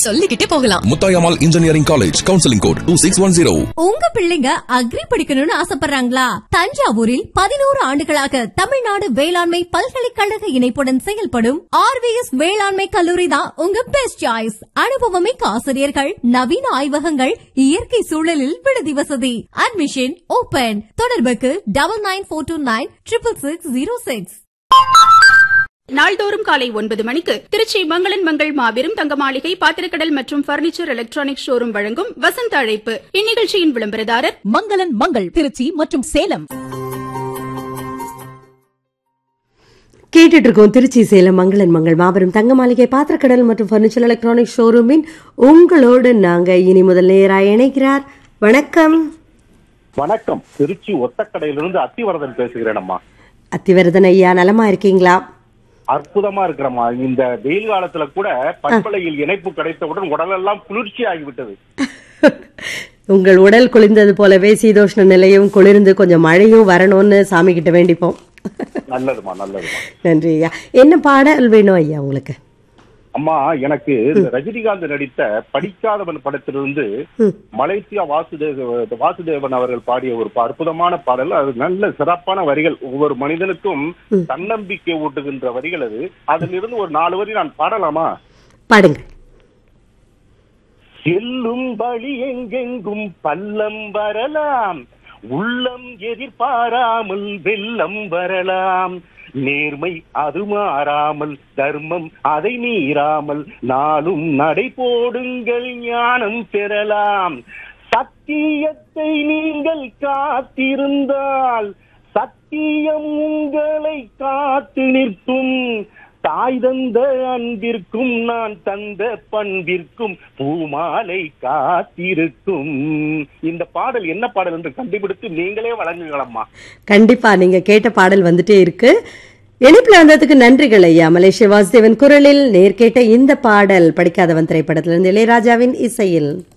சொல்லிக்கிட்டே போகலாம் Muthayammal engineering college counselling code two six one zero உங்க பிள்ளைங்க அக்ரி படிக்கணும்னு ஆசைப்படுறாங்களா தஞ்சாவூரில் பதினோரு ஆண்டுகளாக தமிழ்நாடு வேளாண்மை பல்கலைக்கழக இணைப்புடன் செயல்படும் ஆர்விஎஸ் வேளாண்மை கல்லூரி தான் உங்க பெஸ்ட் சாய்ஸ் அனுபவமிக்க ஆசிரியர்கள் நவீன ஆய்வகங்கள் இயற்கை சூழலில் விடுதி வசதி அட்மிஷன் ஓபன் தொடர்புக்கு double nine four two nine triple six zero six நாள்தோறும் காலை ஒன்பது மணிக்கு திருச்சி மங்களன் மங்கள் மாபெரும் தங்க மாளிகை பாத்திரக்கடல் மற்றும் பர்னிச்சர் எலக்ட்ரானிக் ஷோரூம் வழங்கும் வசந்த அழைப்பு இந்நிகழ்ச்சியின் விளம்பரதாரர் மங்களன் மங்கள் திருச்சி மற்றும் சேலம் கேட்டுட்டு இருக்கோம் திருச்சி சேலம் மங்களன் மங்கள் மாபெரும் தங்க மாளிகை பாத்திரக்கடல் மற்றும் பர்னிச்சர் எலக்ட்ரானிக் ஷோரூமின் உங்களோடு நாங்க இனி முதல் நேராக இணைக்கிறார் வணக்கம் வணக்கம் திருச்சி ஒத்தக்கடையிலிருந்து அத்திவரதன் பேசுகிறேன் அம்மா அத்திவரதன் ஐயா நலமா இருக்கீங்களா அற்புதமா இருக்கிறம்மா இந்த வெயில் காலத்துல கூட பண்பலையில் இணைப்பு கிடைத்தவுடன் உடலெல்லாம் குளிர்ச்சி ஆகிவிட்டது உங்கள் உடல் குளிர்ந்தது போலவே சீதோஷ்ண நிலையும் குளிர்ந்து கொஞ்சம் மழையும் வரணும்னு சாமி கிட்ட வேண்டிப்போம் நல்லதுமா நல்லதுமா நன்றி ஐயா என்ன பாடல் வேணும் ஐயா உங்களுக்கு அம்மா எனக்கு இந்த ரஜினிகாந்த் நடித்த படிக்காதவன் படத்திலிருந்து மலேசியா வாசுதேவ வாசுதேவன் அவர்கள் பாடிய ஒரு ப- அற்புதமான பாடல் அது நல்ல சிறப்பான வரிகள் ஒவ்வொரு மனிதனுக்கும் தன்னம்பிக்கை ஊட்டுகின்ற வரிகள் அது அதிலிருந்து ஒரு நாலு வரி நான் பாடலாமா பாடுங்க செல்லும் வழி எங்கெங்கும் பள்ளம் வரலாம் உள்ளம் எதிர்பாராமல் வெள்ளம் வரலாம் நேர்மை அது மாறாமல் தர்மம் அதை மீறாமல் நாளும் நடை போடுங்கள் ஞானம் பெறலாம் சத்தியத்தை நீங்கள் காத்திருந்தால் சத்தியம் உங்களை காத்து நிற்கும் தாய் தந்த அன்பிற்கும் நான் தந்த பண்பிற்கும் பூமாலை காத்திருக்கும் இந்த பாடல் என்ன பாடல் என்று கண்டுபிடித்து நீங்களே வழங்குங்களம்மா கண்டிப்பா நீங்க கேட்ட பாடல் வந்துட்டே இருக்கு இணைப்புல வந்ததுக்கு நன்றிகள் ஐயா மலேசிய வாசுதேவன் குரலில் நேர் கேட்ட இந்த பாடல் படிக்காதவன் திரைப்படத்திலிருந்து இளையராஜாவின் இசையில்